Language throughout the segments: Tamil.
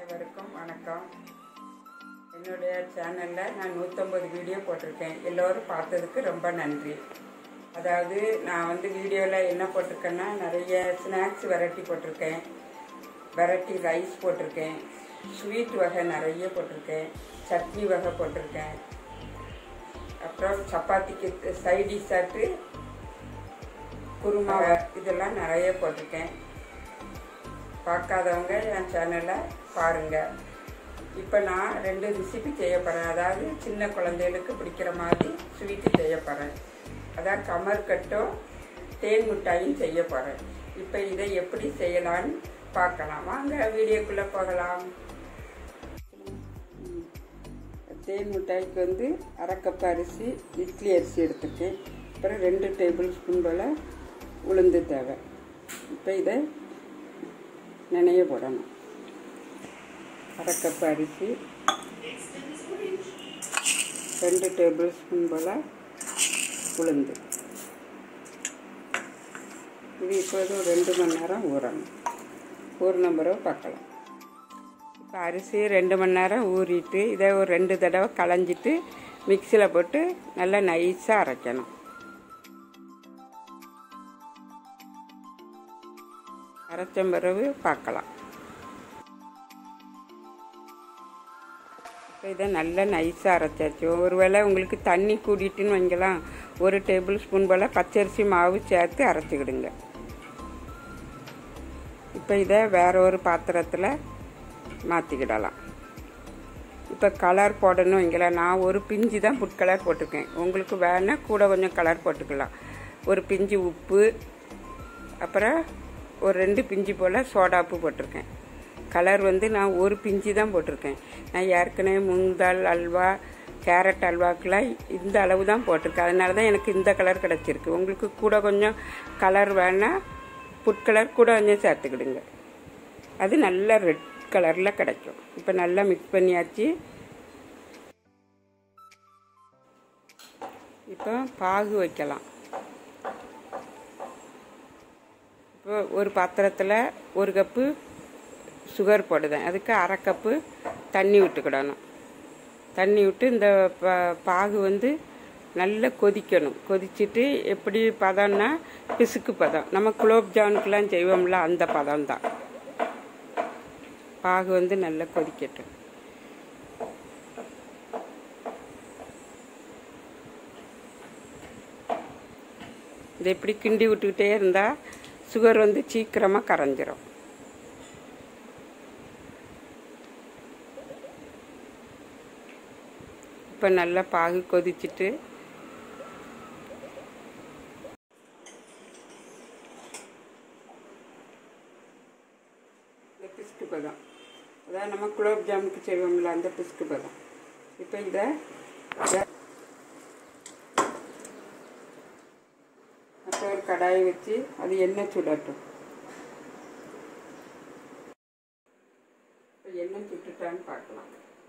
அனைவருக்கும் வணக்கம் என்னுடைய சேனலில் நான் நூற்றம்பது வீடியோ போட்டிருக்கேன் எல்லோரும் பார்த்ததுக்கு ரொம்ப நன்றி அதாவது நான் வந்து வீடியோவில் என்ன போட்டிருக்கேன்னா நிறைய ஸ்நாக்ஸ் வெரைட்டி போட்டிருக்கேன் வெரைட்டி ரைஸ் போட்டிருக்கேன் ஸ்வீட் வகை நிறைய போட்டிருக்கேன் சட்னி வகை போட்டிருக்கேன் அப்புறம் சப்பாத்திக்கு சைடிஷ் ஆட்டு குருமா இதெல்லாம் நிறைய போட்டிருக்கேன் பார்க்காதவங்க என் சேனலை பாருங்கள் இப்போ நான் ரெண்டு ரெசிபி செய்ய போகிறேன் அதாவது சின்ன குழந்தைகளுக்கு பிடிக்கிற மாதிரி ஸ்வீட்டு செய்ய போகிறேன் அதான் கமர்கட்டும் தேன் மிட்டாயும் செய்ய போகிறேன் இப்போ இதை எப்படி செய்யலான்னு பார்க்கலாம் வாங்க வீடியோக்குள்ளே போகலாம் தேன் மிட்டாய்க்கு வந்து அரை கப் அரிசி இட்லி அரிசி எடுத்துருக்கேன் அப்புறம் ரெண்டு டேபிள் ஸ்பூன் போல் உளுந்து தேவை இப்போ இதை நினைய போடணும் அரை கப் அரிசி ரெண்டு டேபிள் ஸ்பூன் போல் உளுந்து இது இப்போது ஒரு ரெண்டு மணி நேரம் ஊறணும் ஊறின பிறகு பார்க்கலாம் இப்போ அரிசி ரெண்டு மணி நேரம் ஊறிட்டு இதை ஒரு ரெண்டு தடவை களைஞ்சிட்டு மிக்சியில் போட்டு நல்லா நைஸாக அரைக்கணும் அரைச்ச பிறகு பார்க்கலாம் இப்போ இதை நல்லா நைஸாக அரைச்சாச்சு ஒருவேளை உங்களுக்கு தண்ணி கூடிட்டுன்னு வைங்கலாம் ஒரு டேபிள் ஸ்பூன் போல் பச்சரிசி மாவு சேர்த்து அரைச்சிக்கிடுங்க இப்போ இதை வேற ஒரு பாத்திரத்தில் மாற்றிக்கிடலாம் இப்போ கலர் போடணும் வைங்களா நான் ஒரு பிஞ்சு தான் புட் கலர் போட்டிருக்கேன் உங்களுக்கு வேணால் கூட கொஞ்சம் கலர் போட்டுக்கலாம் ஒரு பிஞ்சு உப்பு அப்புறம் ஒரு ரெண்டு பிஞ்சு போல் சோடாப்பு போட்டிருக்கேன் கலர் வந்து நான் ஒரு பிஞ்சு தான் போட்டிருக்கேன் நான் ஏற்கனவே முந்தால் அல்வா கேரட் அல்வாக்கெலாம் இந்த அளவு தான் போட்டிருக்கேன் அதனால தான் எனக்கு இந்த கலர் கிடச்சிருக்கு உங்களுக்கு கூட கொஞ்சம் கலர் வேணால் புட் கலர் கூட கொஞ்சம் சேர்த்துக்கிடுங்க அது நல்ல ரெட் கலரில் கிடைக்கும் இப்போ நல்லா மிக்ஸ் பண்ணியாச்சு இப்போ பாகு வைக்கலாம் இப்போ ஒரு பாத்திரத்தில் ஒரு கப்பு சுகர் போடுதேன் அதுக்கு அரை கப்பு தண்ணி விட்டுக்கிடணும் தண்ணி விட்டு இந்த ப பாகு வந்து நல்லா கொதிக்கணும் கொதிச்சுட்டு எப்படி பதம்னா பிசுக்கு பதம் நம்ம குலோப் ஜாமுனுக்கெலாம் செய்வோம்ல அந்த பதம் தான் பாகு வந்து நல்லா கொதிக்கட்டும் இதை எப்படி கிண்டி விட்டுக்கிட்டே இருந்தால் சுகர் வந்து சீக்கிரமாக கரைஞ்சிரும் இப்போ நல்லா பாகு கொதிச்சுட்டு இந்த பிஸ்கு பதம் அதாவது நம்ம குலோப் ஜாமுக்கு செய்வோம்ல அந்த பிஸ்கு பதம் இப்போ இதை அப்புறம் ஒரு கடாயை வச்சு அது எண்ணெய் சுடட்டும் இப்போ எண்ணெய் சுட்டுட்டான்னு பார்க்கலாம்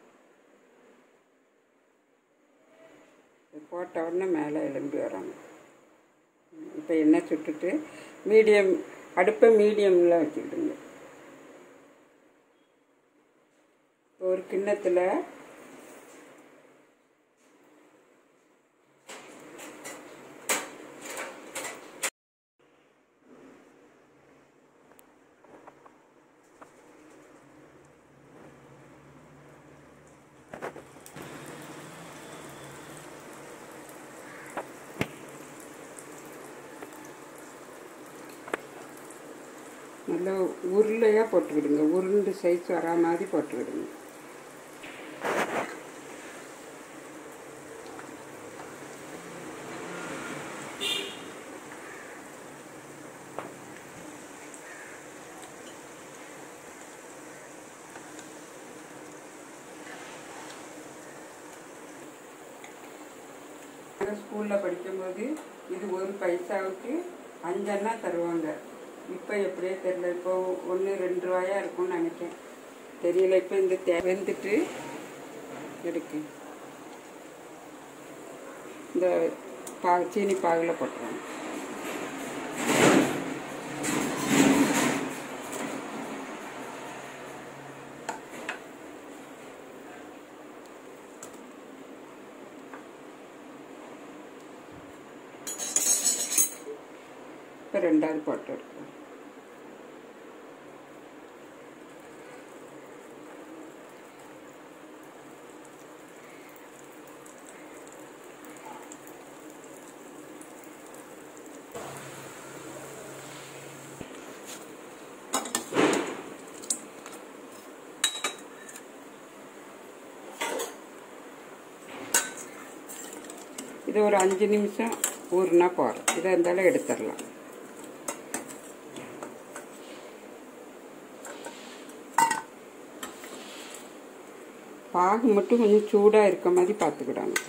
போட்ட உடனே மேலே எலும்பி வராங்க இப்போ எண்ணெய் சுட்டுட்டு மீடியம் அடுப்பை மீடியமில் வச்சுக்கிடுங்க ஒரு கிண்ணத்தில் நல்லா உருளையாக போட்டுக்கிடுங்க உருண்டு சைஸ் வரா மாதிரி போட்டுக்கிடுங்க ஸ்கூலில் படிக்கும்போது இது ஒரு பைசாவுக்கு அஞ்சன்னா தருவாங்க இப்போ எப்படியே தெரியல இப்போ ஒன்று ரெண்டு ரூபாயா இருக்கும்னு நினைக்கிறேன் தெரியல இப்போ இந்த தே வெந்துட்டு எடுக்கு இந்த பா சீனி பாகில் போட்டுருவாங்க இப்போ ரெண்டாவது போட்டு எடுக்கிறோம் இது ஒரு அஞ்சு நிமிஷம் ஊறுனா போகிறோம் இதை இருந்தாலும் எடுத்துடலாம் பாகு மட்டும் கொஞ்சம் சூடாக இருக்க மாதிரி பார்த்துக்கிடணும்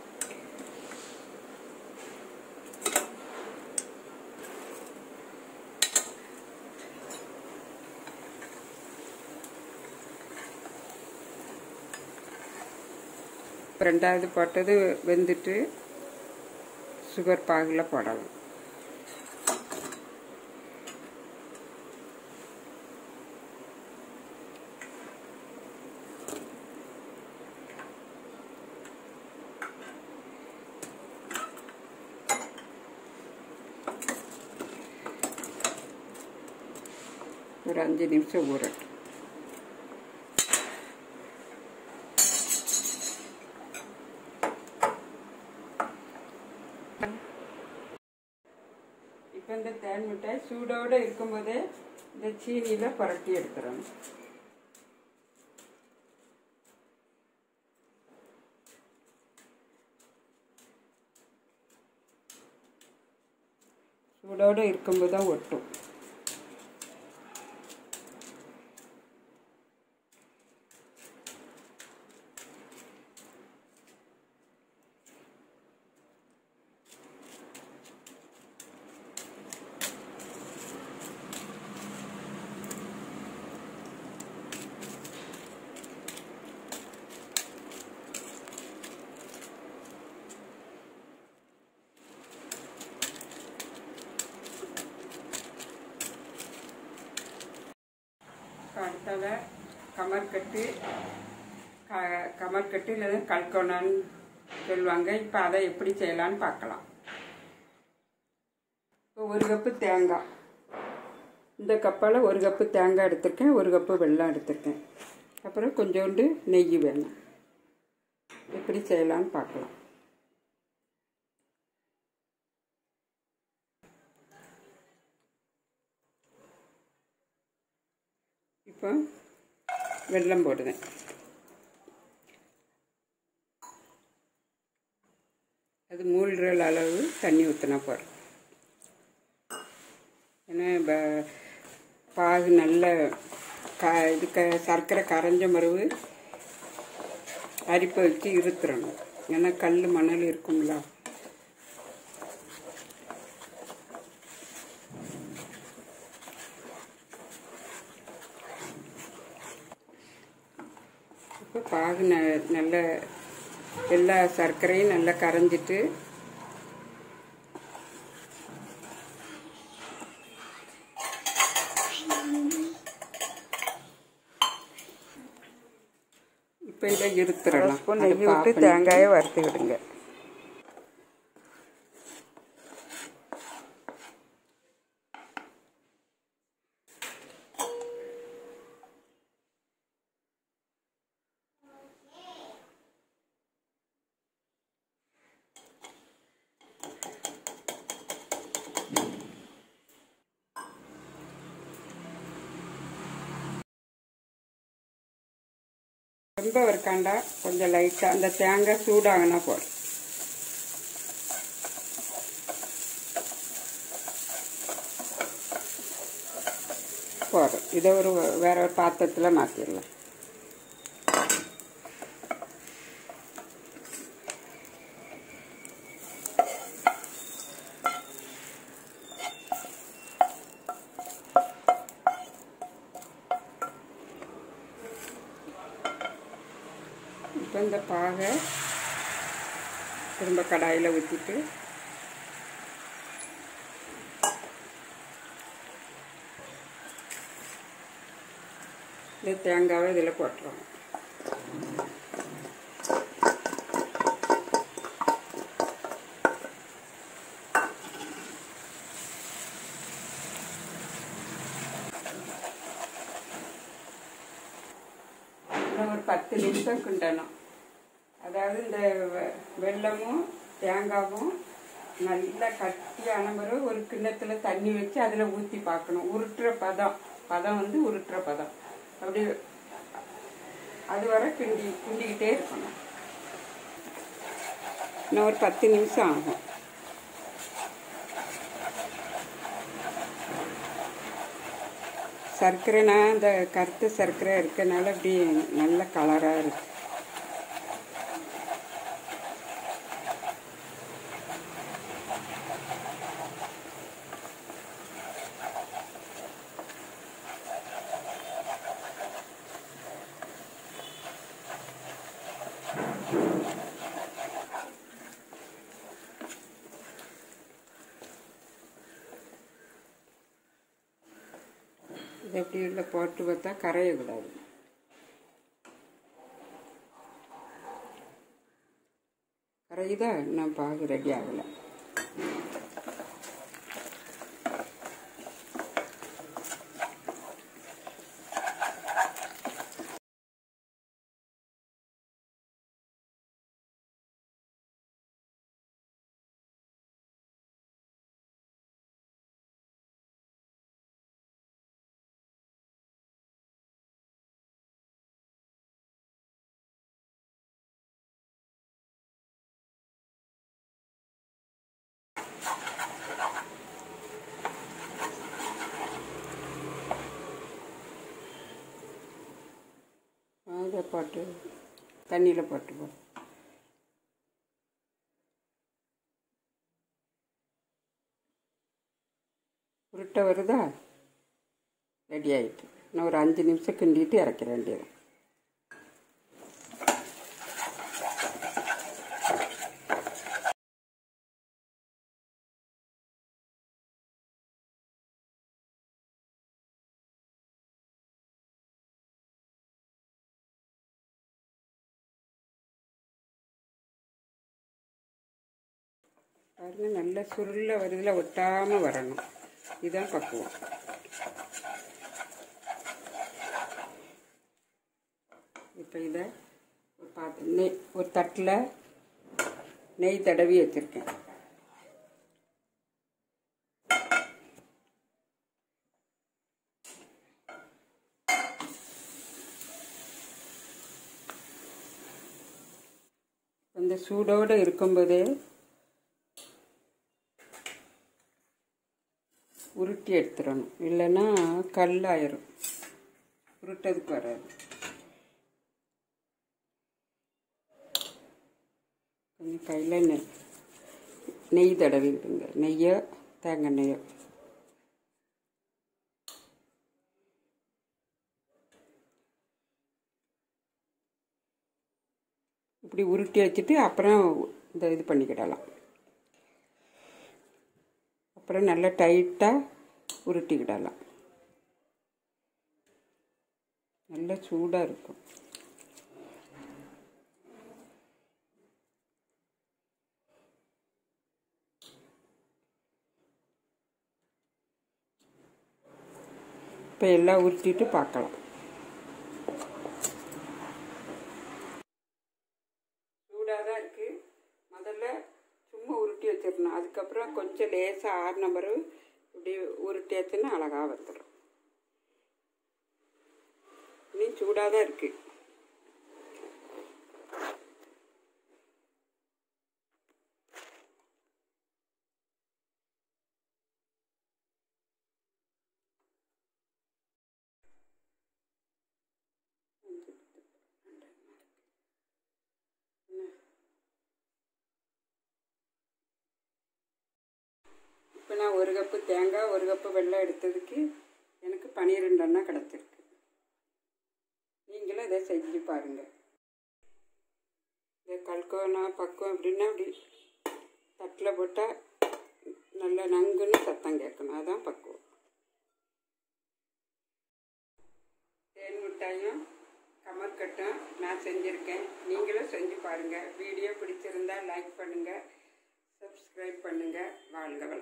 ரெண்டாவது போட்டது வெந்துட்டு சுகர் பாகில் போடலாம் ஒரு அஞ்சு நிமிஷம் ஊறட்டும் இப்போ இந்த தேன் மிட்டாய் சூடோடு இருக்கும்போதே இந்த சீனியில் புரட்டி எடுத்துடணும் சூடோடு இருக்கும்போது தான் ஒட்டும் அடுத்தவ கமர்கட்டு க கமர்கட்டு இல்லைன்னா கல்கோனான்னு சொல்லுவாங்க இப்போ அதை எப்படி செய்யலான்னு பார்க்கலாம் இப்போ ஒரு கப்பு தேங்காய் இந்த கப்பால் ஒரு கப்பு தேங்காய் எடுத்திருக்கேன் ஒரு கப்பு வெல்லம் எடுத்திருக்கேன் அப்புறம் கொஞ்சோண்டு நெய் வேணும் எப்படி செய்யலான்னு பார்க்கலாம் இப்போ வெல்லம் போடுவேன் அது மூழ்கிற அளவு தண்ணி ஊற்றினா போகிறோம் ஏன்னா ப- பாகு நல்ல க இது க சர்க்கரை கரைஞ்ச மரவு அரிப்பை வச்சு இருத்துறணும் ஏன்னா கல் மணல் இருக்கும்ல இப்போ பாகு ந நல்ல எல்லா சர்க்கரையும் நல்லா கரைஞ்சிட்டு இப்போ இதை இருத்துறலாம் ஸ்பூன் அது நெய் விட்டு பாப்பா தேங்காயை வறுத்து விடுங்க ரொம்ப இருக்காண்டா கொஞ்சம் லைட்டாக அந்த தேங்காய் சூடாகனா போதும் போதும் இதை ஒரு வேற ஒரு பாத்திரத்தில் மாற்றிடலாம் இப்போ இந்த பாகை திரும்ப கடாயில் ஊற்றிட்டு இந்த தேங்காவை இதில் போட்டுருவோம் பத்து நிமிஷம் கிண்டணும் அதாவது இந்த வெ- வெல்லமும் தேங்காவும் நல்லா கட்டியான பிறகு ஒரு கிண்ணத்தில் தண்ணி வச்சு அதில் ஊற்றி பார்க்கணும் உருட்டுற பதம் பதம் வந்து உருட்டுற பதம் அப்படி அது வரை கிண்டி கிண்டிக்கிட்டே இருக்கணும் இன்னும் ஒரு பத்து நிமிஷம் ஆகும் சர்க்கரைனா இந்த கருத்து சர்க்கரை இருக்கனால அப்படி நல்ல கலராக இருக்கு இது எப்படி உள்ள போட்டு பார்த்தா கரையக்கூடாது கரையுதா இன்னும் பாகு ரெடி ஆகலை அதை போட்டு தண்ணியில் போட்டு போ உருட்டை வருதா ரெடி ஆயிட்டு நான் ஒரு அஞ்சு நிமிஷம் கிண்டிட்டு இறக்கிற வேண்டியது பாருங்க நல்ல சுருள வருதுல ஒட்டாமல் வரணும் இதுதான் பக்குவம் இப்போ இதை ஒரு பாத்து நெய் ஒரு தட்டில் நெய் தடவி வச்சுருக்கேன் அந்த சூடோடு இருக்கும்போதே உருட்டி எடுத்துடணும் இல்லைன்னா கல்லாயிரும் உருட்டதுக்கு வராது கொஞ்சம் கையில் நெய் நெய் தடவி விடுங்க நெய்யோ தேங்காய் நெய்யோ இப்படி உருட்டி வச்சுட்டு அப்புறம் இந்த இது பண்ணிக்கிடலாம் அப்புறம் நல்லா டைட்டாக உருட்டிக்கிடலாம் நல்ல சூடாக இருக்கும் இப்போ எல்லாம் உருட்டிட்டு பார்க்கலாம் சூடாக தான் இருக்குது முதல்ல சும்மா உருட்டி வச்சிடணும் அதுக்கப்புறம் கொஞ்சம் லேசாக ஆறின பிறகு இப்படி உருட்டியாச்சுன்னா அழகாக வந்துடும் இனி சூடாக தான் இருக்குது இப்போ நான் ஒரு கப்பு தேங்காய் ஒரு கப்பு வெல்லம் எடுத்ததுக்கு எனக்கு பன்னிரெண்டு அண்ணா கிடச்சிருக்கு நீங்களும் இதை செஞ்சு பாருங்கள் இந்த கல்கோனா பக்குவம் அப்படின்னா அப்படி தட்டில் போட்டால் நல்லா நங்குன்னு சத்தம் கேட்கணும் அதான் பக்குவம் தேன் மிட்டாயும் கமர்கட்டும் நான் செஞ்சுருக்கேன் நீங்களும் செஞ்சு பாருங்கள் வீடியோ பிடிச்சிருந்தா லைக் பண்ணுங்கள் சப்ஸ்கிரைப் பண்ணுங்கள் வாழ்க வளமுடன்.